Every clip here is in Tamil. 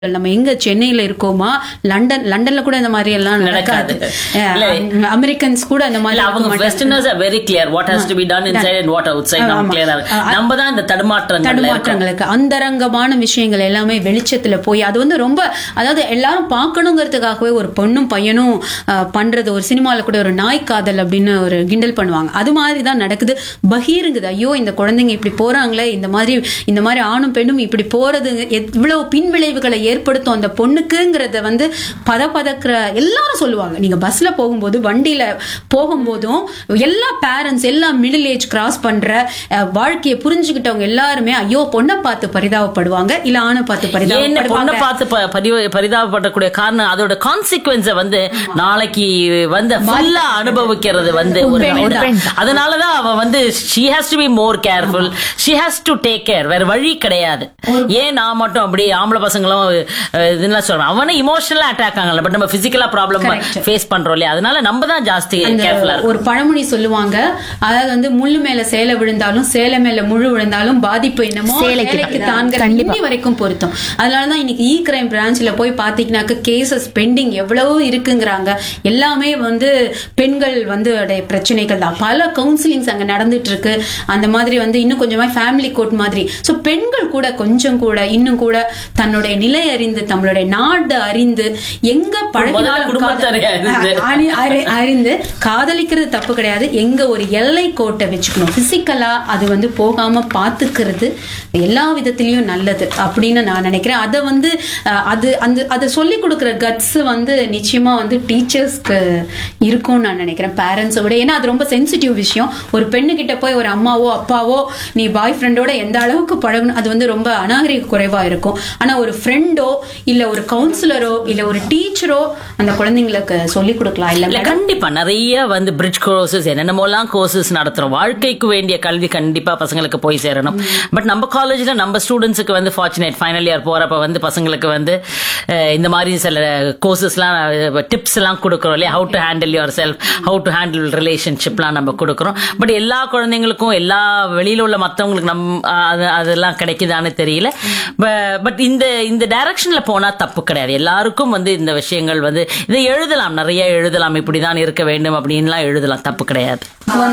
நம்ம எங்க சென்னையில இருக்கோமா லண்டன் லண்டன்ல கூட இந்த மாதிரி எல்லாம் நடக்காது இல்ல. அஹ் அமெரிக்கன்ஸ் கூட அந்த மாதிரி இல்ல இருக்க அவங்க மாட்டாங்க. Westerners are very clear what has to be done inside and what outside நம்ம ஆமா. கிளியரா இருக்கு நம்ம தான் இந்த தடுமாற்றங்கள் இருக்கோம் தடுமாற்றங்களுக்கு அந்தரங்கமான விஷயங்கள் எல்லாமே வெளிச்சத்துல போய் அது வந்து ரொம்ப அதாவது எல்லாரும் பார்க்கணுங்கிறதுக்காகவே ஒரு பொண்ணும் பையனும் அஹ், பண்றது ஒரு சினிமால கூட ஒரு நாய் காதல் அப்படின்னு ஒரு கிண்டல் பண்ணுவாங்க அது மாதிரி தான் நடக்குது பகீருங்குது ஐயோ இந்த குழந்தைங்க இப்படி போறாங்களே இந்த மாதிரி இந்த மாதிரி ஆணும் பெண்ணும் இப்படி போறது இவ்வளவு பின்விளைவுகளை ஏற்படுத்தும் அந்த பொண்ணுக்குங்கிறத வந்து பத பதக்கிற எல்லாரும் சொல்லுவாங்க நீங்க பஸ்ல போகும்போது வண்டியில போகும்போதும் எல்லா பேரண்ட்ஸ் எல்லா மிடில் ஏஜ் கிராஸ் பண்ற அஹ், வாழ்க்கையை புரிஞ்சுக்கிட்டவங்க எல்லாருமே ஐயோ பொண்ணை பார்த்து பரிதாபப்படுவாங்க இல்ல ஆணை பார்த்து ஏன் பொண்ணை பரிதாபப்படுவாங்க பார்த்து ப- பரிவ- பரிதாபப்படக்கூடிய காரணம் அதோட கான்சிக்வன்ஸ வந்து நாளைக்கு வந்து ஃபுல்லா அனுபவிக்கிறது வந்து ஒரு பெண் ஒரு- தான். அதனாலதான் அவ வந்து she has to be more careful she has to take care வேற வழி கிடையாது ஏன் நான் மட்டும் அப்படி ஆம்பளை பசங்களும் அஹ், இதெல்லாம் சொல்றேன் அவனே இமோஷனலா அட்டாக் ஆகல பட் நம்ம பிசிக்கலா ப்ராப்ளம் Correct. ஃபேஸ் பண்றோம் இல்லையா அதனால நம்ம தான் ஜாஸ்தி அந்த கேர்ஃபுல்லா ஒரு பழமொழி சொல்லுவாங்க அதாவது வந்து முள்ளு மேல சேலை விழுந்தாலும் சேலை மேல முழு விழுந்தாலும் பாதிப்பு என்னமோ சேலைக்கு சேலைக்கு தான். தான்ங்கிற கண்டிப்பா. இன்னி வரைக்கும் பொருத்தம் அதனாலதான் இன்னைக்கு இ கிரைம் பிரான்ச்ல போய் பாத்தீங்கன்னாக்க கேசஸ் பெண்டிங் எவ்வளவோ இருக்குங்கிறாங்க எல்லாமே வந்து பெண்கள் வந்து உடைய பிரச்சனைகள் தான் பல கவுன்சிலிங்ஸ் அங்க நடந்துட்டு இருக்கு அந்த மாதிரி வந்து இன்னும் கொஞ்சமா ஃபேமிலி கோர்ட் மாதிரி சோ பெண்கள் கூட கொஞ்சம் கூட இன்னும் கூட தன்னுடைய நிலை அறிந்து நம்மளுடைய நாடு அறிந்து எங்க பழகினாலும் குடும்பத்தை அறிந்து. அறி- அறி- அறிந்து காதலிக்கிறது தப்பு கிடையாது எங்க ஒரு எல்லை கோட்டை வச்சுக்கணும் பிசிக்கலா அது வந்து போகாம பாத்துக்கிறது எல்லா விதத்திலயும் நல்லது அப்படின்னு நான் நினைக்கிறேன் அதை வந்து அஹ், அது அந்த அதை சொல்லி கொடுக்குற கட்ஸ் வந்து நிச்சயமா வந்து டீச்சர்ஸ்க்கு இருக்கும்னு நான் நினைக்கிறேன் பேரண்ட்ஸை விட ஏன்னா அது ரொம்ப சென்சிட்டிவ் விஷயம் ஒரு பெண்ணு கிட்ட போய் ஒரு அம்மாவோ அப்பாவோ நீ பாய் ஃப்ரெண்டோட எந்த அளவுக்கு பழகணும் அது வந்து ரொம்ப அநாகரிக குறைவா இருக்கும் ஆனா ஒரு ஃப்ரெண்டோ இல்ல ஒரு கவுன்சிலரோ இல்ல ஒரு டீச்சரோ அந்த குழந்தைங்களுக்கு சொல்லி கொடுக்கலாம் இல்ல இல்ல மேடம் கண்டிப்பா நிறைய வந்து பிரிட்ஜ் கோர்சஸ் என்னென்னமோலாம் கோர்சஸ் நடத்துறோம் வாழ்க்கைக்கு வேண்டிய கல்வி கண்டிப்பா பசங்களுக்கு போய் சேரணும் பட் நம்ம காலேஜ்ல நம்ம ஸ்டூடெண்ட்ஸுக்கு வந்து ஃபார்ச்சுனேட் ஃபைனல் இயர் போறப்ப வந்து பசங்களுக்கு வந்து அஹ், இந்த மாதிரி சில கோர்சஸ்லாம் டிப்ஸ் எல்லாம் கொடுக்குறோம் இல்லையா how to handle yourself how to handle ரிலேஷன்ஷிப்லாம் நம்ம கொடுக்குறோம் பட் எல்லா குழந்தைங்களுக்கும் எல்லா வெளியில உள்ள மத்தவங்களுக்கு நம் அது அதெல்லாம் கிடைக்குதான்னு தெரியல பட் இந்த இந்த டைரக்ஷன்ல போனா தப்பு கிடையாது எல்லாருக்கும் வந்து இந்த விஷயங்கள் வந்து இதை எழுதலாம் நிறைய எழுதலாம் இப்படிதான் இருக்க வேண்டும் அப்படின்லாம் எழுதலாம் தப்பு கிடையாது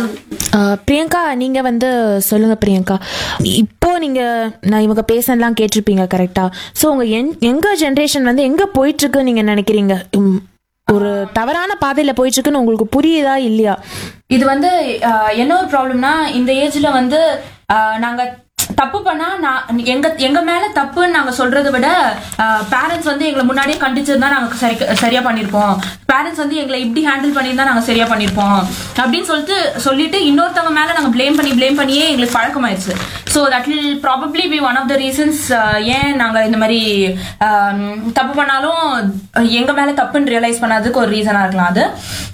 ஆஹ் பிரியங்கா நீங்க வந்து சொல்லுங்க பிரியங்கா இப்போ நீங்க நான் இவங்க பேசலாம் கேட்டிருப்பீங்க கரெக்டா சோ உங்க எங்க ஜெனரேஷன் வந்து எங்க போயிட்டு இருக்கு நீங்க நினைக்கிறீங்க உம், ஒரு தவறான பாதையில போயிட்டு இருக்குன்னு உங்களுக்கு புரியுதா இல்லையா இது வந்து ஆஹ், என்ன ஒரு ப்ராப்ளம்னா இந்த ஏஜ்ல வந்து ஆஹ், நாங்க தப்பு பண்ணா நான் எங்க எங்க மேல தப்புன்னு நாங்க சொல்றதை விட பேரண்ட்ஸ் வந்து எங்களை முன்னாடியே கண்டிச்சிருந்தா நாங்க சரி சரியா பண்ணிருப்போம் பேரண்ட்ஸ் வந்து எங்களை இப்படி ஹேண்டில் பண்ணியிருந்தா நாங்க சரியா பண்ணிருப்போம் அப்படின்னு சொல்லிட்டு சொல்லிட்டு இன்னொருத்தவங்க மேல நாங்க ப்ளேம் பண்ணி ப்ளேம் பண்ணியே எங்களுக்கு பழக்கமாயிருச்சு so that will probably be one of the reasons ஏன் நாங்க இந்த மாதிரி ஆம், தப்பு பண்ணாலும் எங்க மேல தப்புன்னு ரியலைஸ் பண்ணாததுக்கு ஒரு ரீசனா இருக்கலாம் அது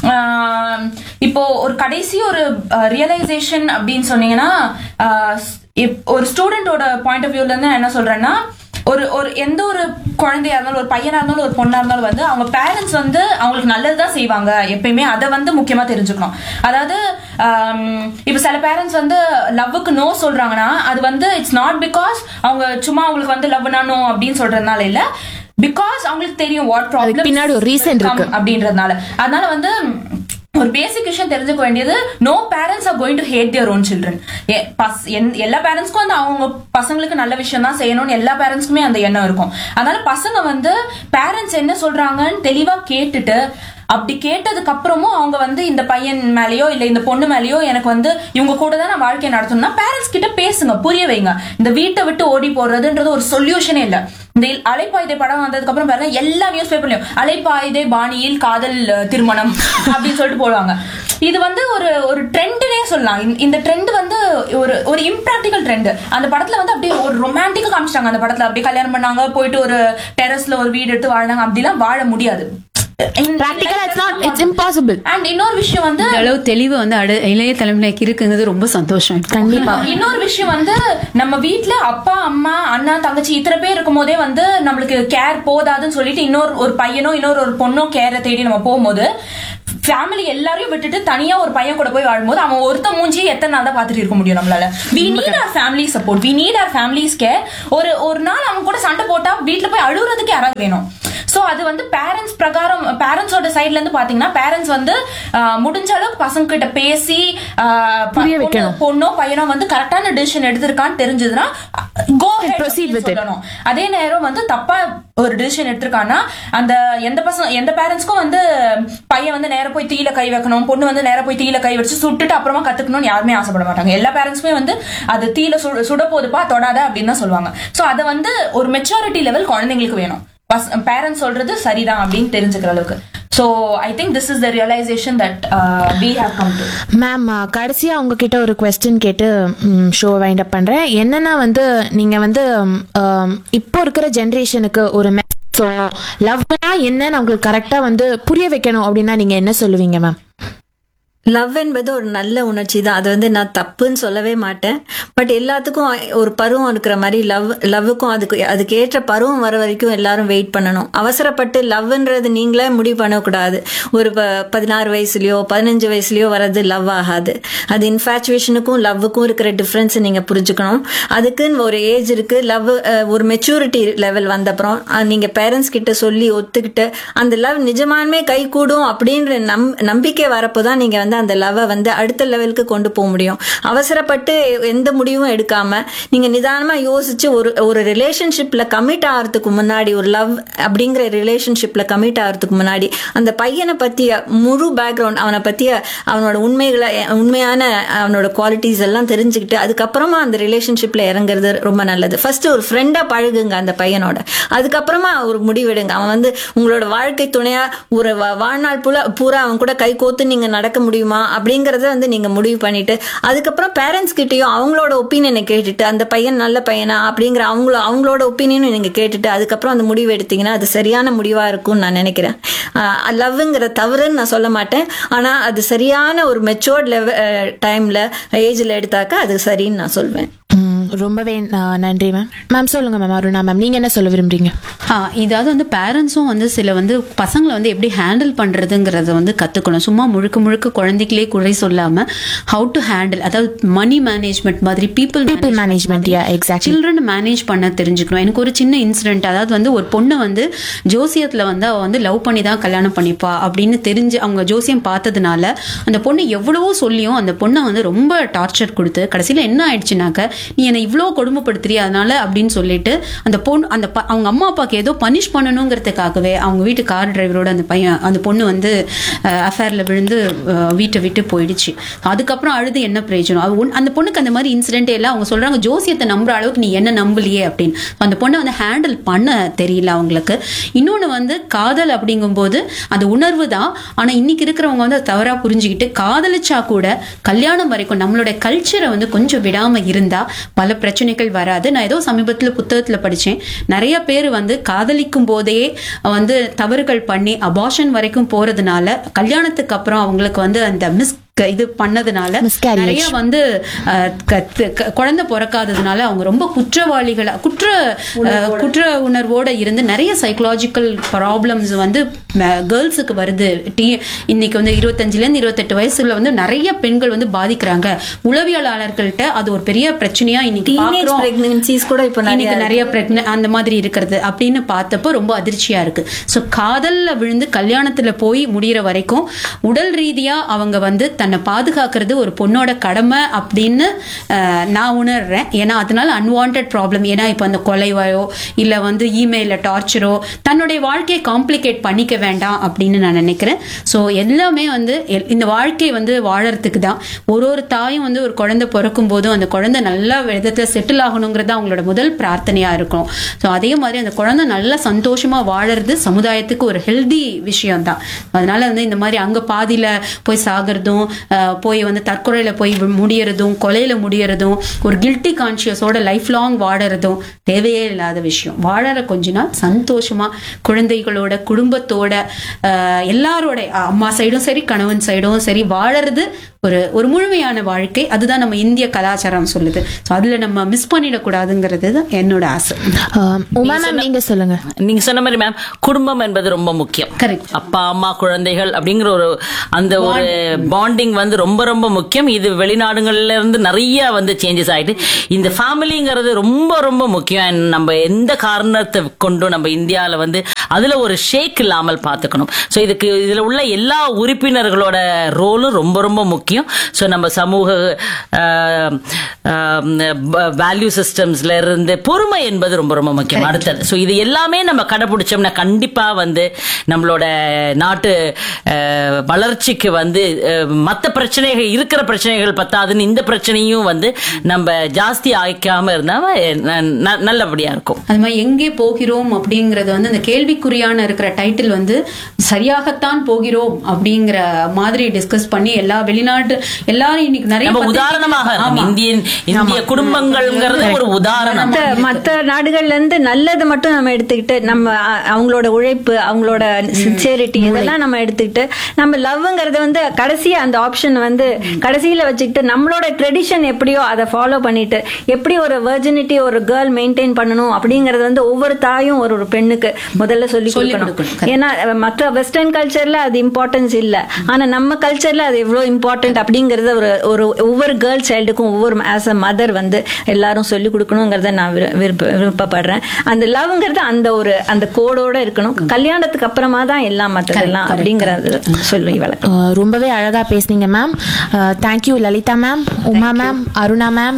ஆம், இப்போ ஒரு கடைசி ஒரு ரியலைசேஷன் அப்படின்னு சொன்னீங்கன்னா ஆஹ், இப்- ஒரு ஸ்டூடெண்டோட பாயிண்ட் ஆஃப் வியூல இருந்து நான் என்ன சொல்றேன்னா ஒரு ஒரு எந்த ஒரு குழந்தையா இருந்தாலும் ஒரு பையனா இருந்தாலும் ஒரு பொண்ணா இருந்தாலும் வந்து அவங்க பேரண்ட்ஸ் வந்து அவங்களுக்கு நல்லதுதான் செய்வாங்க எப்பயுமே அதை வந்து முக்கியமா தெரிஞ்சுக்கணும் அதாவது ஆம், இப்ப சில பேரண்ட்ஸ் வந்து லவ்வுக்கு நோ சொல்றாங்கன்னா அது வந்து இட்ஸ் நாட் பிகாஸ் அவங்க சும்மா அவங்களுக்கு வந்து லவ்னா நோ அப்படின்னு சொல்றதுனால இல்ல பிகாஸ் அவங்களுக்கு தெரியும் வாட் ப்ராப்ளம் பின்னாடி ஒரு reason இருக்கு. அப்படின்றதுனால அதனால வந்து ஒரு பேசிக் விஷயம் தெரிஞ்சுக்க வேண்டியது no parents are going to hate their own children எல்லா பேரண்ட்ஸ்க்கும் வந்து அவங்க பசங்களுக்கு நல்ல விஷயம் தான் செய்யணும்னு எல்லா பேரண்ட்ஸ்க்குமே அந்த எண்ணம் இருக்கும் அதனால பசங்க வந்து பேரண்ட்ஸ் என்ன சொல்றாங்கன்னு தெளிவா கேட்டுட்டு அப்படி கேட்டதுக்கு அப்புறமும் அவங்க வந்து இந்த பையன் மேலயோ இல்ல இந்த பொண்ணு மேலயோ எனக்கு வந்து இவங்க கூட தான் நான் வாழ்க்கையை நடத்தணும்னா பேரண்ட்ஸ் கிட்ட பேசுங்க புரிய வைங்க இந்த வீட்டை விட்டு ஓடி போடுறதுன்றது ஒரு சொல்யூஷனே இல்ல இந்த இல்- அலைப்பாயுதை படம் வந்ததுக்கு அப்புறம் பாருங்க எல்லா நியூஸ் பேப்பர்லயும் அலைப்பாயுதை பாணியில் காதல் அஹ், திருமணம் அப்படின்னு சொல்லிட்டு போடுவாங்க இது வந்து ஒரு ஒரு ட்ரெண்டுனே சொல்லலாம் இந்த- இந்த ட்ரெண்ட் வந்து ஒரு ஒரு இம்ப்ராக்டிக்கல் ட்ரெண்ட் அந்த படத்துல வந்து அப்படியே ஒரு ரொமான்டிக்கா காமிச்சிட்டாங்க அந்த படத்துல அப்படியே கல்யாணம் பண்ணாங்க போயிட்டு ஒரு டெரஸ்ல ஒரு வீடு எடுத்து வாழ்ந்தாங்க அப்படிலாம் வாழ முடியாது பிராக்டிக்கலா it's not it's impossible and இன்னொரு விஷயம் வந்து இந்த அளவு தெளிவு வந்து அடு இளைய தலைமுறைக்கு இருக்குங்கிறது ரொம்ப சந்தோஷம் கண்டிப்பா இன்னொரு விஷயம் வந்து நம்ம வீட்ல அப்பா அம்மா அண்ணா தங்கச்சி இத்தனை பேர் இருக்கும் போதே வந்து நம்மளுக்கு கேர் போதாதுன்னு சொல்லிட்டு இன்னொரு ஒரு பையனோ இன்னொரு ஒரு பொண்ணோ கேரை தேடி நம்ம போகும்போது ஃபேமிலி எல்லாரையும் விட்டுட்டு தனியா ஒரு பையன் கூட போய் வாழும்போது அவன் ஒருத்த மூஞ்சியை எத்தனை நாள் தான் பார்த்துட்டு இருக்க முடியும் நம்மளால we need our family support we need our families care ஒரு ஒரு நாள் அவன் கூட சண்டை போட்டா வீட்ல போய் அழுகுறதுக்கு யாராவது வேணும் சோ அது வந்து பேரண்ட்ஸ் பிரகாரம் பேரண்ட்ஸோட சைடுல இருந்து பாத்தீங்கன்னா பேரண்ட்ஸ் வந்து ஆஹ், முடிஞ்ச அளவுக்கு பசங்க கிட்ட பேசி ஆஹ், ப- புரிய பொண்ணு- வைக்கணும். பொண்ணோ பையனோ வந்து கரெக்டான டிசிஷன் எடுத்திருக்கான்னு தெரிஞ்சதுன்னா கோ Proceed with it. சொல்லணும் அதே நேரம் வந்து தப்பா ஒரு டிசிஷன் எடுத்திருக்கான்னா அந்த எந்த பசங்க எந்த பேரண்ட்ஸ்க்கும் வந்து பையன் வந்து நேரா போய் தீயில கை வைக்கணும் பொண்ணு வந்து நேரா போய் தீயில கை வச்சு சுட்டுட்டு அப்புறமா கத்துக்கணும்னு யாருமே ஆசைப்பட மாட்டாங்க எல்லா பேரண்ட்ஸுமே வந்து அது தீயில சுட சுட போதுப்பா தொடாத அப்படின்னு தான் சொல்லுவாங்க சோ அது வந்து ஒரு மெச்சூரிட்டி லெவல் குழந்தைங்களுக்கு வேணும் பேரண்ட்ஸ் சொல்றது சரிதான் அப்படின்னு தெரிஞ்சுக்கிற அளவுக்கு so I think this is the realisation that we have come to ma'am கடைசியாக உங்ககிட்ட ஒரு கொஸ்டின் கேட்டு ஷோ வைண்ட் அப் பண்ணுறேன் என்னன்னா வந்து நீங்கள் வந்து ம், இப்போ இருக்கிற ஜென்ரேஷனுக்கு ஒரு ஸோ லவ்னா என்னன்னு அவங்களுக்கு கரெக்டாக வந்து புரிய வைக்கணும் அப்படின்னா நீங்கள் என்ன சொல்லுவீங்க மேம் லவ் என்பது ஒரு நல்ல உணர்ச்சி தான் அது வந்து நான் தப்புன்னு சொல்லவே மாட்டேன் பட் எல்லாத்துக்கும் ஒரு பருவம் இருக்கிற மாதிரி லவ் லவ்வுக்கும் அதுக்கு அதுக்கு ஏற்ற பருவம் வர வரைக்கும் எல்லாரும் வெயிட் பண்ணணும் அவசரப்பட்டு லவ்ன்றது நீங்களே முடிவு பண்ணக்கூடாது ஒரு ப- பதினாறு வயசுலயோ பதினஞ்சு வயசுலயோ வர்றது லவ் ஆகாது அது இன்ஃபேச்சுவேஷனுக்கும் லவ்வுக்கும் இருக்கிற டிஃப்ரென்ஸ் நீங்க புரிஞ்சுக்கணும் அதுக்குன்னு ஒரு ஏஜ் இருக்கு லவ் ஒரு மெச்சூரிட்டி லெவல் வந்தப்புறம் அஹ், நீங்க பேரண்ட்ஸ் கிட்ட சொல்லி ஒத்துக்கிட்டு அந்த லவ் நிஜமானுமே கை கூடும் அப்படின்ற நம் நம்பிக்கை வரப்போ தான் நீங்க வந்து அந்த லவ்வை வந்து அடுத்த லெவலுக்கு கொண்டு போக முடியும் அவசரப்பட்டு எந்த முடிவும் எடுக்காம நீங்க நிதானமா யோசிச்சு ஒரு ஒரு ரிலேஷன்ஷிப்ல கமிட் ஆகிறதுக்கு முன்னாடி ஒரு லவ் அப்படிங்கிற ரிலேஷன்ஷிப்ல கமிட் ஆகிறதுக்கு முன்னாடி அந்த பையனை பத்திய முழு பேக்ரவுண்ட் அவனை பத்திய அவனோட உண்மைகளை உண்மையான அவனோட குவாலிட்டிஸ் எல்லாம் தெரிஞ்சுக்கிட்டு அதுக்கப்புறமா அந்த ரிலேஷன்ஷிப்ல இறங்குறது ரொம்ப நல்லது ஃபர்ஸ்ட் ஒரு ஃப்ரெண்டா பழகுங்க அந்த பையனோட அதுக்கப்புறமா ஒரு முடிவெடுங்க அவன் வந்து உங்களோட வாழ்க்கை துணையா ஒரு வா- வாழ்நாள் பூரா பூரா அவன் கூட கை கோத்து நீங்க நடக்க முடியுமா அப்படிங்கறத வந்து நீங்க முடிவு பண்ணிட்டு அதுக்கப்புறம் பேரண்ட்ஸ் கிட்டயும் அவங்களோட ஒப்பீனியனை கேட்டுட்டு அந்த பையன் நல்ல பையனா அப்படிங்கிற அவங்கள அவங்களோட ஒப்பீனியனும் நீங்க கேட்டுட்டு அதுக்கப்புறம் அந்த முடிவு எடுத்தீங்கன்னா அது சரியான முடிவா இருக்கும்னு நான் நினைக்கிறேன் லவ்ங்கிற தவறுன்னு நான் சொல்ல மாட்டேன் ஆனா அது சரியான ஒரு மெச்சோர்ட் லெவல் டைம்ல ஏஜ்ல எடுத்தாக்கா அது சரின்னு நான் சொல்வேன் ம், ரொம்பவே ஆ, நன்றி மேம் மேம் சொல்லுங்க மேம் அருணா மேம் நீங்கள் என்ன சொல்ல விரும்புறீங்க ஆ, இதாவது வந்து பேரண்ட்ஸும் வந்து சில வந்து பசங்களை வந்து எப்படி ஹேண்டில் பண்றதுங்கிறத வந்து கத்துக்கணும் சும்மா முழுக்க முழுக்க குழந்தைகளே குறை சொல்லாம ஹவு டு ஹேண்டில் அதாவது மணி மேனேஜ்மெண்ட் மாதிரி people people management yeah exactly children manage பண்ண தெரிஞ்சுக்கணும் எனக்கு ஒரு சின்ன இன்சிடென்ட் அதாவது வந்து ஒரு பொண்ணு வந்து ஜோசியத்துல வந்து அவ வந்து லவ் பண்ணி தான் கல்யாணம் பண்ணிப்பா அப்படின்னு தெரிஞ்சு அவங்க ஜோசியம் பார்த்ததுனால அந்த பொண்ணு எவ்வளவோ சொல்லியும் அந்த பொண்ணை வந்து ரொம்ப டார்ச்சர் கொடுத்து கடைசியில என்ன ஆயிடுச்சுனாக்க நீ என்னை இவ்வளோ கொடுமைப்படுத்துறிய அதனால அப்படின்னு சொல்லிட்டு அந்த பொண்ணு அந்த ப- அவங்க அம்மா அப்பாவுக்கு ஏதோ பனிஷ் பண்ணணுங்கிறதுக்காகவே அவங்க வீட்டு கார் டிரைவரோட அந்த பையன் அந்த பொண்ணு வந்து அஃபேர்ல விழுந்து அஹ், வீட்டை விட்டு போயிடுச்சு அதுக்கப்புறம் அழுது என்ன பிரயோஜனம் அது ஒன்- அந்த பொண்ணுக்கு அந்த மாதிரி இன்சிடென்ட் எல்லாம் அவங்க சொல்றாங்க ஜோசியத்தை நம்புற அளவுக்கு நீ என்ன நம்பலையே அப்படின்னு அந்த பொண்ணை வந்து ஹேண்டில் பண்ண தெரியல அவங்களுக்கு இன்னொன்று வந்து காதல் அப்படிங்கும்போது அந்த உணர்வு தான் ஆனால் இன்னைக்கு இருக்கிறவங்க வந்து அதை தவறாக புரிஞ்சுக்கிட்டு காதலிச்சா கூட கல்யாணம் வரைக்கும் நம்மளுடைய கல்ச்சரை வந்து கொஞ்சம் விடாம இருந்தா பல பிரச்சனைகள் வராது நான் ஏதோ சமீபத்தில் புத்தகத்தில் படித்தேன் நிறைய பேர் வந்து காதலிக்கும் போதே வந்து தவறுகள் பண்ணி அபார்ஷன் வரைக்கும் போறதுனால கல்யாணத்துக்கு அப்புறம் அவங்களுக்கு வந்து அந்த மிஸ் இது பண்ணதுனால Miscarriage. நிறைய வந்து அஹ், கத்து- க- குழந்தை பிறக்காததுனால அவங்க ரொம்ப குற்றவாளிகளா குற்ற அஹ், குற்ற உணர்வோட இருந்து நிறைய சைக்கலாஜிக்கல் ப்ராப்ளம்ஸ் வந்து கேர்ள்ஸுக்கு வருது டீ இன்னைக்கு வந்து இருபத்தஞ்சுல இருந்து இருபத்தெட்டு வயசுல வந்து நிறைய பெண்கள் வந்து பாதிக்கிறாங்க உளவியலாளர்கள்ட்ட அது ஒரு பெரிய பிரச்சனையா இன்னைக்கு டீனேஜ் பாக்குறோம் பிரெக்னன்சிஸ் கூட இப்போ நிறைய இன்னைக்கு நிறைய பிரெக்ன அந்த மாதிரி இருக்கிறது அப்படின்னு பார்த்தப்போ ரொம்ப அதிர்ச்சியா இருக்கு ஸோ காதல்ல விழுந்து கல்யாணத்துல போய் முடியிற வரைக்கும் உடல் ரீதியா அவங்க வந்து தன்னை பாதுகாக்கிறது ஒரு பொண்ணோட கடமை அப்படின்னு அஹ், நான் உணர்றேன் ஏன்னா அதனால அன்வான்ட் ப்ராப்ளம் ஏன்னா இப்போ அந்த கொலைவையோ இல்ல வந்து இமெயில டார்ச்சரோ தன்னுடைய வாழ்க்கையை காம்ப்ளிகேட் பண்ணிக்க வேண்டாம் அப்படின்னு நான் நினைக்கிறேன் ஸோ எல்லாமே வந்து எல்- இந்த வாழ்க்கை வந்து வாழறதுக்கு தான் ஒரு ஒரு தாயும் வந்து ஒரு குழந்தை பிறக்கும் போதும் அந்த குழந்தை நல்ல விதத்துல செட்டில் ஆகணுங்கிறது அவங்களோட முதல் பிரார்த்தனையா இருக்கும் ஸோ அதே மாதிரி அந்த குழந்தை நல்லா சந்தோஷமா வாழறது சமுதாயத்துக்கு ஒரு ஹெல்தி விஷயம் தான் அதனால வந்து இந்த மாதிரி அங்க பாதியில போய் சாகிறதும் அஹ், போய் வந்து தற்கொலையில போய் வி- முடியறதும் கொலையில முடியறதும் ஒரு கில்ட்டி கான்சியஸோட லைஃப் லாங் வாழறதும் தேவையே இல்லாத விஷயம் வாழற கொஞ்ச நாள் சந்தோஷமா குழந்தைகளோட குடும்பத்தோட அஹ், எல்லாரோட அம்மா சைடும் சரி கணவன் சைடும் சரி வாழறது ஒரு ஒரு முழுமையான வாழ்க்கை அதுதான் நம்ம இந்திய கலாச்சாரம் சொல்லுது ஸோ அதுல நம்ம மிஸ் பண்ணிடக்கூடாதுங்கிறது தான் என்னோட ஆசை ஆஹ் உமா மேம் நீங்க சொல்லுங்க நீங்க சொன்ன மாதிரி மேம் குடும்பம் என்பது ரொம்ப முக்கியம் Correct. அப்பா அம்மா குழந்தைகள் அப்படிங்கிற ஒரு அந்த ஒரு பாண்டிங் வந்து ரொம்ப ரொம்ப முக்கியம் இது வெளிநாடுகள்ல இருந்து நிறைய வந்து சேஞ்சஸ் ஆயிட்டு இந்த ஃபேமிலிங்கிறது ரொம்ப ரொம்ப முக்கியம் And நம்ம எந்த காரணத்தை கொண்டும் நம்ம இந்தியால வந்து அதுல ஒரு ஷேக் இல்லாமல் பார்த்துக்கணும் ஸோ இதுக்கு இதுல உள்ள எல்லா உறுப்பினர்களோட ரோலும் ரொம்ப ரொம்ப முக்கியம் ஸோ நம்ம சமூக வேல்யூ சிஸ்டம்ஸ்ல இருந்து பொறுமை என்பது ரொம்ப ரொம்ப முக்கியம் அடுத்தது ஸோ இது எல்லாமே நம்ம கடைபிடிச்சோம்னா கண்டிப்பா வந்து நம்மளோட நாட்டு அஹ், வளர்ச்சிக்கு வந்து அஹ், மத்த பிரச்சனைகள் இருக்கிற பிரச்சனைகள் பத்தாதுன்னு இந்த பிரச்சனையும் வந்து நம்ம ஜாஸ்தி ஆக்காம இருந்தா ந- ந- நல்லபடியா இருக்கும் அது மாதிரி எங்கே போகிறோம் அப்படிங்கறது வந்து அந்த கேள்விக்குறியான இருக்கிற டைட்டில் வந்து சரியாகத்தான் போகிறோம் அப்படிங்கிற மாதிரி டிஸ்கஸ் பண்ணி எல்லா வெளிநாட்டு எல்லாரும் இன்னைக்கு நிறைய நம்ம பத்திரிக்கை- உதாரணமாக இருக்கணும். ஆமா. இந்தியன் இந்திய குடும்பங்கள்ங்கிறது ஒரு உதாரணம் மத்த மத்த நாடுகள்ல இருந்து நல்லது மட்டும் நம்ம எடுத்துக்கிட்டு நம்ம அ- அவங்களோட உழைப்பு அவங்களோட சின்சியரிட்டி இதெல்லாம் நம்ம எடுத்துக்கிட்டு நம்ம லவ்ங்கிறத வந்து கடைசியா அந்த ஆப்ஷன் வந்து கடைசியில வச்சுக்கிட்டு நம்மளோட ட்ரெடிஷன் எப்படியோ அதை ஃபாலோ பண்ணிட்டு எப்படி ஒரு வெர்ஜினிட்டி ஒரு கேர்ள் மெயின்டைன் பண்ணணும் அப்படிங்கறது வந்து ஒவ்வொரு தாயும் ஒரு ஒரு பெண்ணுக்கு முதல்ல சொல்லி சொல்லிக் கொடுக்கணும் கொடுக்கணும். ஏன்னா அஹ், மற்ற வெஸ்டர்ன் கல்ச்சர்ல அது இம்பார்ட்டன்ஸ் இல்ல ஆனா நம்ம கல்ச்சர்ல அது எவ்வளவு இம்பார்ட்டன்ட் அப்படிங்கறத ஒரு ஒரு ஒவ்வொரு கேர்ள் சைல்டுக்கும் ஒவ்வொரு ஆஸ் அ மதர் வந்து எல்லாரும் சொல்லி கொடுக்கணுங்கிறத நான் விரு- விருப்ப விருப்பப்படுறேன் அந்த லவ்ங்கிறது அந்த ஒரு அந்த கோடோட இருக்கணும் கல்யாணத்துக்கு அப்புறமா தான் எல்லாம் மற்றதெல்லாம் அப்படிங்கறது சொல்லி வளர்க்கணும் ஆஹ் ரொம்பவே அழகா பேசுனீங்க ma'am thank you Lalitha ma'am Uma ma'am Aruna ma'am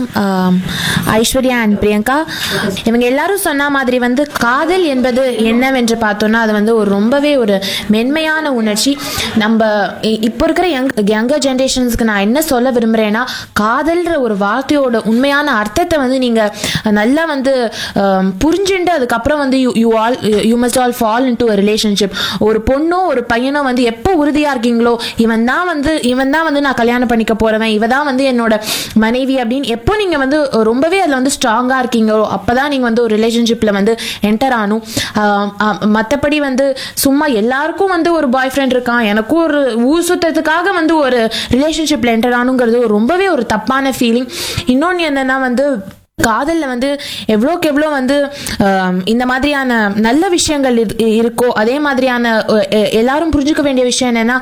Aishwarya and Priyanka இவங்க எல்லாரும் சொன்ன மாதிரி வந்து காதல் என்பது என்னவென்று பார்த்தோம்னா அது வந்து ஒரு ரொம்பவே ஒரு மென்மையான உணர்ச்சி நம்ம இ- இப்போ இருக்கிற யங் யங்கர் ஜென்ரேஷன்ஸ்க்கு நான் என்ன சொல்ல விரும்புறேன்னா காதல்ன்ற ஒரு வார்த்தையோட உண்மையான அர்த்தத்தை வந்து நீங்க நல்லா வந்து ஆம், புரிஞ்சுட்டு அதுக்கப்புறம் வந்து you you all you must all fall into relationship ஒரு பொண்ணோ ஒரு பையனோ வந்து எப்போ உறுதியா இருக்கீங்களோ இவன் தான் வந்து இவன் தான் வந்து நான் கல்யாணம் பண்ணிக்க போறவன் இவ தான் வந்து என்னோட மனைவி அப்படின்னு எப்போ நீங்க வந்து ரொம்பவே அதுல வந்து ஸ்ட்ராங்கா இருக்கீங்களோ அப்பதான் நீங்க வந்து ஒரு ரிலேஷன்ஷிப்ல வந்து என்டர் ஆகணும் ஆம், ஆம், மத்தபடி வந்து சும்மா எல்லாருக்கும் வந்து ஒரு பாய் ஃப்ரெண்ட் இருக்கான் எனக்கும் ஒரு ஊர் சுத்தத்துக்காக வந்து ஒரு ரிலேஷன்ஷிப்ல என்டர் ஆகணுங்கிறது ஒரு ரொம்பவே ஒரு தப்பான ஃபீலிங் இன்னொன்று என்னன்னா வந்து காதல்ல வந்து எவ்வளோக்கு எவ்வளோ வந்து ஆம், இந்த மாதிரியான நல்ல விஷயங்கள் இரு- இருக்கோ அதே மாதிரியான அஹ், எ- எல்லாரும் புரிஞ்சுக்க வேண்டிய விஷயம் என்னன்னா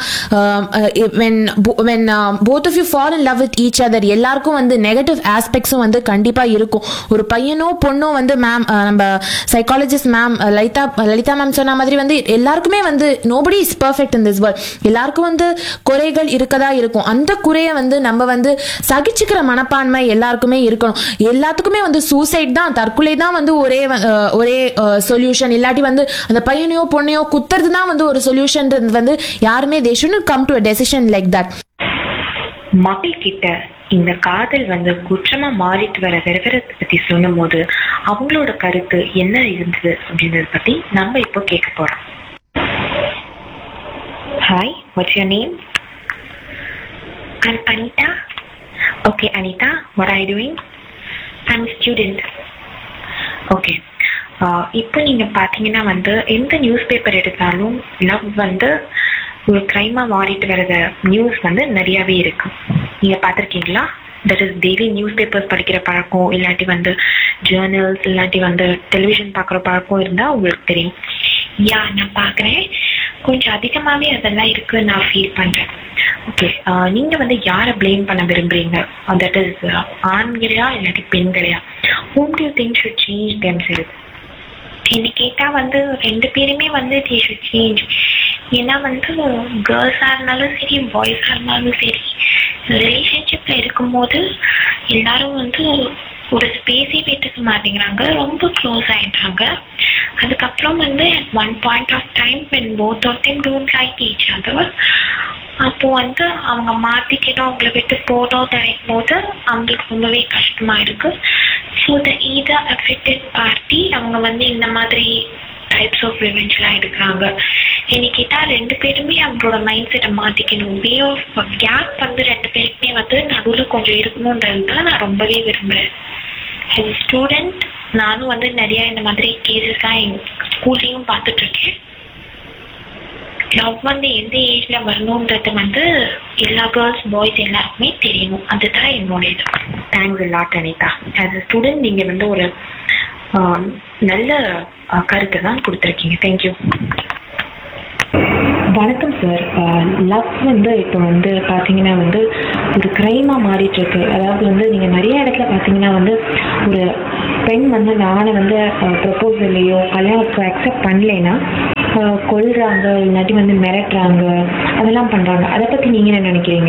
when when both of you fall in love with each other எல்லாருக்கும் வந்து நெகட்டிவ் ஆஸ்பெக்ட்ஸும் வந்து கண்டிப்பா இருக்கும் ஒரு பையனோ பொண்ணோ வந்து மேம் நம்ம psychologist ma'am Lalitha Lalitha ma'am சொன்ன மாதிரி வந்து எல்லாருக்குமே வந்து nobody is perfect in this world எல்லாருக்கும் வந்து குறைகள் இருக்கதா இருக்கும் அந்த குறையை வந்து நம்ம வந்து சகிச்சுக்கிற மனப்பான்மை எல்லாருக்குமே இருக்கணும் எல்லாத்துக்குமே வந்து சூசைட் தான் தற்கொலை தான் வந்து ஒரே வ- அஹ் ஒரே சொல்யூஷன் இல்லாட்டி வந்து அந்த பையனையோ பொண்ணையோ குத்துறது தான் வந்து ஒரு சொல்யூஷன் வந்து யாருமே they should come to a decision like that மக்கள் கிட்ட இந்த காதல் வந்து குற்றமா மாறிட்டு வர விவரத்தை பத்தி சொல்லும் போது அவங்களோட கருத்து என்ன இருந்தது அப்படின்றத பத்தி நம்ம இப்போ கேட்க போறோம் hi what's your name I'm Anita. Okay, Anita, what are you doing? I'm a student. Okay. ஆஹ் இப்போ நீங்க பாத்தீங்கன்னா வந்து எந்த நியூஸ் பேப்பர் எடுத்தாலும் லவ் வந்து ஒரு கிரைமா மாறிட்டு வரத நியூஸ் வந்து நிறையவே இருக்கு நீங்க பார்த்திருக்கீங்களா that is daily newspapers படிக்கிற பழக்கம் இல்லாட்டி வந்து ஜேர்னல்ஸ் இல்லாட்டி வந்து டெலிவிஷன் பார்க்குற பழக்கம் இருந்தா உங்களுக்கு தெரியும் யா நான் பார்க்குறேன் கொஞ்சம் அதிகமாகவே அதெல்லாம் இருக்கு நான் ஃபீல் பண்றேன் ஓகே நீங்க வந்து யாரை ப்ளேம் பண்ண விரும்புறீங்க தட் இஸ் ஆண்களையா இல்லாட்டி பெண்களையா whom to think should change them self என்ன கேட்டா வந்து ரெண்டு பேருமே வந்து தே ஷுட் சேஞ்ச் ஏன்னா வந்து கேர்ள்ஸா இருந்தாலும் சரி பாய்ஸா இருந்தாலும் சரி ரிலேஷன்ஷிப்ல இருக்கும்போது எல்லாரும் வந்து ஒரு ஸ்பேஸே விட்டுக்க மாட்டேங்கிறாங்க ரொம்ப க்ளோஸ் ஆயிடுறாங்க அதுக்கப்புறம் வந்து at one point of time when both of them don't like each other அப்போ வந்து அவங்க மாத்திக்கணும் அவங்கள விட்டு போகணும் நினைக்கும் போது அவங்களுக்கு ரொம்பவே கஷ்டமா இருக்கு so the either affected party அவங்க வந்து இந்த மாதிரி டைப்ஸ் ஆஃப் ரிவெஞ்ச்லாம் எடுக்கிறாங்க என்ன கேட்டா ரெண்டு பேருமே அவங்களோட மைண்ட் செட்டை மாத்திக்கணும் வே ஆஃப் கேப் வந்து ரெண்டு பேருக்குமே வந்து நடுவில் கொஞ்சம் இருக்கணுன்றது தான் நான் ரொம்பவே விரும்புறேன் as a ஸ்டூடெண்ட் நானும் வந்து நிறைய இந்த மாதிரி கேசஸ்லாம் என் ஸ்கூல்லையும் பார்த்துட்டு இருக்கேன் லவ் வந்து எந்த ஏஜ்ல வரணுன்றது வந்து எல்லா கேர்ள்ஸ் பாய்ஸ் எல்லாருக்குமே தெரியணும் அதுதான் என்னோட இது thanks lot Anita as a student நீங்க வந்து ஒரு ஆம், நல்ல அஹ், கருத்தை தான் கொடுத்துருக்கீங்க தேங்க்யூ வணக்கம் சார் லவ் வந்து இப்போ வந்து பார்த்தீங்கன்னா வந்து ஒரு க்ரைமாக மாறிட்டு இருக்கு அதாவது வந்து நீங்கள் நிறைய இடத்துல பார்த்தீங்கன்னா வந்து ஒரு பெண் வந்து நானை வந்து ப்ரப்போசல்லையோ கல்யாணத்துக்கு அக்செப்ட் பண்ணலைன்னா அஹ், கொல்றாங்க இல்லாட்டி வந்து மிரட்டுறாங்க அதெல்லாம் பண்ணுறாங்க அதை பற்றி நீங்கள் என்ன நினைக்கிறீங்க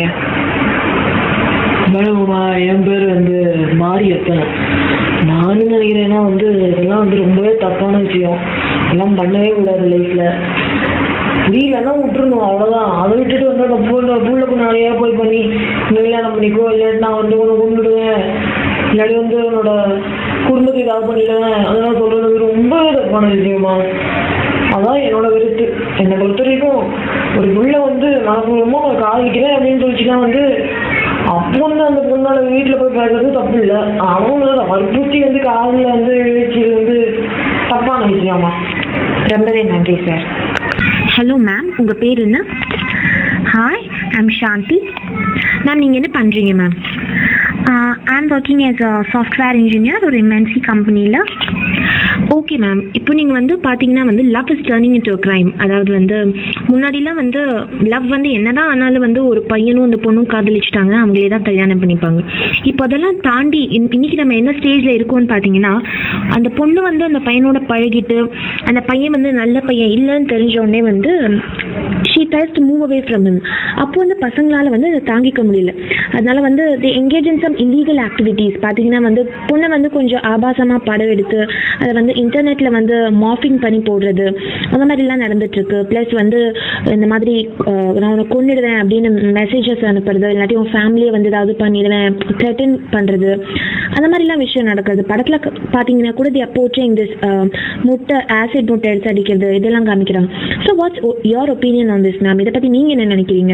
வணக்கம்மா என் பேர் வந்து மாரியப்பன் நானும் நினைக்கிறேன்னா வந்து இதெல்லாம் வந்து ரொம்பவே தப்பான விஷயம் எல்லாம் பண்ணவே கூடாது லைஃப்ல புரியலன்னா விட்டுருணும் அவ்வளோதான் அதை விட்டுட்டு வந்து அந்த பூல பூலுக்கு நாளையா போய் பண்ணி இந்த கல்யாணம் பண்ணிக்கோ இல்லாட்டி நான் வந்து உன்னை கொண்டுடுவேன் இல்லாட்டி வந்து உன்னோட குடும்பத்தை ஏதாவது பண்ணிடுவேன் அதெல்லாம் சொல்றது வந்து ரொம்பவே தப்பான விஷயமா அதான் என்னோட கருத்து என்னை பொறுத்த வரைக்கும் ஒரு புள்ள வந்து நான் ரொம்ப காதலிக்கிறேன் அப்படின்னு சொல்லிச்சுன்னா வந்து அப்போ வந்து அந்த பொண்ணோட வீட்டில் போய் பேசுறது தப்பு இல்லை அவங்களோட வற்புறுத்தி வந்து காதில் வந்து வச்சு வந்து தப்பான விஷயமா ரொம்பவே நன்றி சார் ஹலோ மேம் உங்கள் பேர் என்ன ஹாய் ஐம் சாந்தி மேம் நீங்கள் என்ன பண்ணுறீங்க ma'am I'm working as a software engineer ஒரு எம்என்சி கம்பெனியில் ஓகே மேம் இப்போ நீங்கள் வந்து பார்த்தீங்கன்னா வந்து love is turning into crime அதாவது வந்து முன்னாடிலாம் வந்து லவ் வந்து என்னதான் ஆனாலும் வந்து ஒரு பையனும் அந்த பொண்ணும் காதலிச்சிட்டாங்க அவங்களே தான் கல்யாணம் பண்ணிப்பாங்க இப்போ அதெல்லாம் தாண்டி இன்- இன்னைக்கு நம்ம என்ன ஸ்டேஜில் இருக்கோம்னு பார்த்தீங்கன்னா அந்த பொண்ணு வந்து அந்த பையனோட பழகிட்டு அந்த பையன் வந்து நல்ல பையன் இல்லைன்னு தெரிஞ்ச உடனே வந்து she tries to move away from him அப்போ வந்து பசங்களால வந்து அதை தாங்கிக்க முடியல அதனால வந்து they engage in some illegal activities பார்த்தீங்கன்னா வந்து பொண்ணை வந்து கொஞ்சம் ஆபாசமாக படம் எடுத்து அதை வந்து இன்டர்நெட்டில் வந்து மார்ஃபிங் பண்ணி போடுறது அந்த மாதிரிலாம் நடந்துட்டு இருக்கு ப்ளஸ் வந்து இந்த மாதிரி அஹ், நான் உன்னை கொன்னிடுவேன் அப்படின்னு மெசேஜஸ் அனுப்புறது இல்லாட்டி உன் ஃபேமிலியை வந்து ஏதாவது பண்ணிடுவேன் த்ரெட்டன் பண்ணுறது அந்த மாதிரிலாம் விஷயம் நடக்குது படத்தில் பார்த்தீங்கன்னா கூட தி அப்போச்சிங் திஸ் முட்டை ஆசிட் முட்டை எடுத்து அடிக்கிறது இதெல்லாம் காமிக்கிறாங்க so what's your opinion on this ma'am இதை பற்றி நீங்கள் என்ன நினைக்கிறீங்க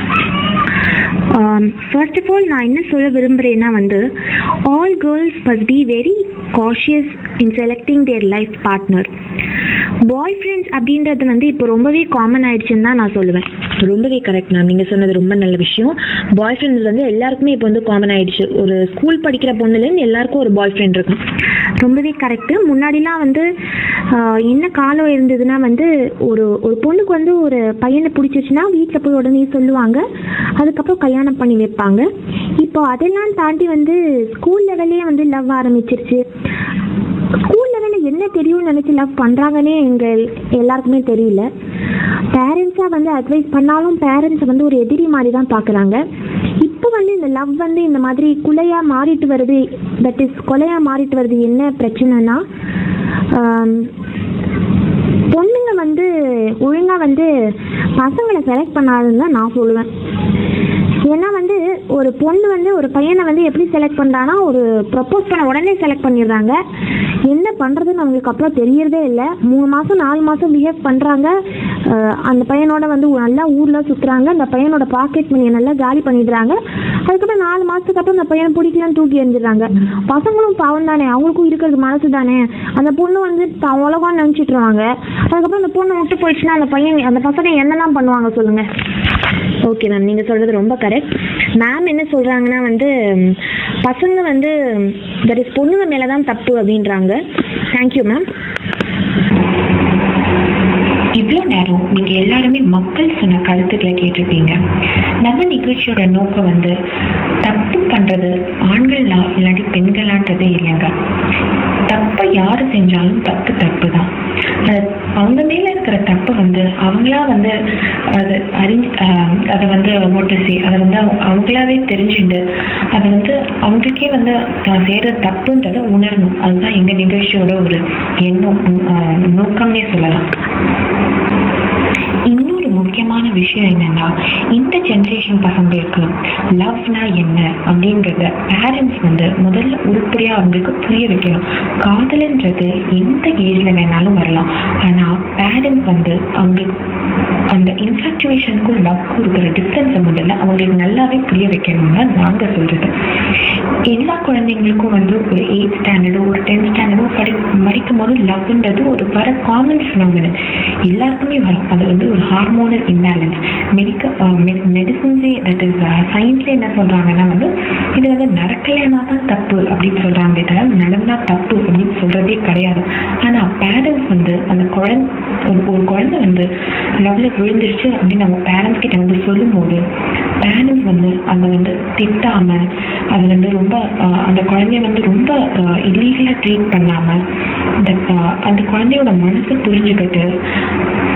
ஃபர்ஸ்ட் ஆஃப் ஆல் நான் என்ன சொல்ல விரும்புகிறேன்னா வந்து all girls must be very cautious in selecting their life partner boy friends அப்படின்றது வந்து இப்போ ரொம்பவே காமன் ஆயிடுச்சுன்னு தான் நான் சொல்லுவேன் ரொம்பவே கரெக்ட் மேம் நீங்கள் சொன்னது ரொம்ப நல்ல விஷயம் பாய் ஃப்ரெண்ட்ஸ் வந்து எல்லாருக்குமே இப்போ வந்து காமன் ஆயிடுச்சு ஒரு ஸ்கூல் படிக்கிற பொண்ணுலேருந்து எல்லாருக்கும் ஒரு பாய் ஃப்ரெண்ட் இருக்கும் ரொம்பவே கரெக்டு முன்னாடிலாம் வந்து ஆஹ், என்ன காலம் இருந்ததுன்னா வந்து ஒரு ஒரு பொண்ணுக்கு வந்து ஒரு பையனை பிடிச்சிருச்சுன்னா வீட்டில் போய் உடனே சொல்லுவாங்க அதுக்கப்புறம் கல்யாணம் பண்ணி வைப்பாங்க இப்போ அதெல்லாம் தாண்டி வந்து ஸ்கூல் லெவல்லே வந்து லவ் ஆரம்பிச்சிருச்சு ஸ்கூல் லெவலில் என்ன தெரியும்னு நினச்சி லவ் பண்ணுறாங்கன்னே எங்கள் எல்லாருக்குமே தெரியல பேரண்ட்ஸாக வந்து அட்வைஸ் பண்ணாலும் பேரண்ட்ஸ் வந்து ஒரு எதிரி மாதிரி தான் பார்க்குறாங்க இப்போ வந்து இந்த லவ் வந்து இந்த மாதிரி குலையாக மாறிட்டு வருது தட் இஸ் கொலையாக மாறிட்டு வருது என்ன பிரச்சனைனா ஆம், பொண்ணுங்க வந்து ஒழுங்காக வந்து பசங்களை செலக்ட் பண்ணாதுன்னு தான் நான் சொல்லுவேன் ஏன்னா வந்து ஒரு பொண்ணு வந்து ஒரு பையனை வந்து எப்படி செலக்ட் பண்ணுறான்னா ஒரு ப்ரப்போஸ் பண்ண உடனே செலக்ட் பண்ணிடுறாங்க என்ன பண்ணுறதுன்னு அவங்களுக்கு அப்புறம் தெரியறதே இல்லை மூணு மாதம் நாலு மாதம் பிஹேவ் பண்ணுறாங்க அந்த பையனோட வந்து நல்லா ஊரில் சுற்றுறாங்க அந்த பையனோட பாக்கெட் மணியை நல்லா காலி பண்ணிடுறாங்க அதுக்கப்புறம் நாலு மாதத்துக்கு அப்புறம் அந்த பையனை பிடிக்கலன்னு தூக்கி எறிஞ்சிடுறாங்க பசங்களும் பாவம் தானே அவங்களுக்கும் இருக்கிறது மனசு தானே அந்த பொண்ணு வந்து தான் உலகம்னு நினச்சிட்டுருவாங்க அதுக்கப்புறம் அந்த பொண்ணு விட்டு போயிடுச்சுன்னா அந்த பையன் அந்த பசங்க என்னெல்லாம் பண்ணுவாங்க சொல்லுங்கள் ஓகே மேம் நீங்கள் சொல்கிறது ரொம்ப கரெக்ட் மேம் என்ன சொல்கிறாங்கன்னா வந்து ம், பசங்க வந்து தட் இஸ் பொண்ணுங்க மேலே தான் தப்பு அப்படின்றாங்க தேங்க்யூ மேம் இவ்வளோ நேரம் நீங்க எல்லாருமே மக்கள் சொன்ன கருத்துக்களை கேட்டிருப்பீங்க நம்ம நிகழ்ச்சியோட நோக்கம் வந்து தப்பு பண்றது ஆண்களா இல்லாட்டி பெண்களான்றதே இல்லைங்க தப்பை யாரு செஞ்சாலும் தப்பு தப்பு தான் அது அவங்க மேல இருக்கிற தப்பை வந்து அவங்களா வந்து அது அறிஞ்சு ஆஹ் அதை வந்து நோட்டீஸ் அதை வந்து அவங்க- அவங்களாவே தெரிஞ்சுண்டு அதை வந்து அவங்களுக்கே வந்து தான் செய்யற தப்புன்றதை உணரணும் அதுதான் எங்க நிகழ்ச்சியோட ஒரு எண்ணம் ஆஹ் நோக்கம்னே சொல்லலாம் இன்னொரு முக்கியமான விஷயம் என்னன்னா இந்த ஜென்ரேஷன் பசங்களுக்கு லவ்னா என்ன அப்படின்றத பேரண்ட்ஸ் வந்து முதல்ல உருப்படியா அவங்களுக்கு புரிய வைக்கணும் காதல்ன்றது எந்த ஏஜ்ல வேணாலும் வரலாம் ஆனா பேரண்ட்ஸ் வந்து அவங்களுக்கு அந்த இன்ஃபாக்சுவேஷனுக்கும் லவ்க்கும் இருக்கிற டிஃப்ரென்ஸை முதல்ல அவங்களுக்கு நல்லாவே புரிய வைக்கணும்னு நாங்க சொல்றது எல்லா குழந்தைங்களுக்கும் வந்து ஒரு எயிட் ஸ்டாண்டர்டோ ஒரு டென்த் ஸ்டாண்டர்டோ படி படிக்கும் போது லவ்ன்றது ஒரு வர காமன் ஃபினாமினன் எல்லாருக்குமே வரும் அது வந்து ஒரு ஹார்மோனல் இம்பேலன்ஸ் மெடிக்கல் மெடிசன்ஸே தட் இஸ் சயின்ஸ்ல என்ன சொல்றாங்கன்னா வந்து இது வந்து நடக்கலைன்னா தான் தப்பு அப்படின்னு சொல்றாங்களே தவிர நடந்தா தப்பு அப்படின்னு சொல்றதே கிடையாது ஆனா பேரண்ட்ஸ் வந்து அந்த குழந்தை ஒரு ஒரு குழந்தை வந்து லவ்ல விழுந்துருச்சு அப்படின்னு நம்ம பேரண்ட்ஸ் கிட்ட வந்து சொல்லும்போது பேரண்ட்ஸ் வந்து அதை வந்து திட்டாம அதை வந்து ரொம்ப அஹ், அந்த குழந்தைய வந்து ரொம்ப இல்லீகலா ட்ரீட் பண்ணாம அந்த அஹ், அந்த குழந்தையோட மனசை புரிஞ்சுக்கிட்டு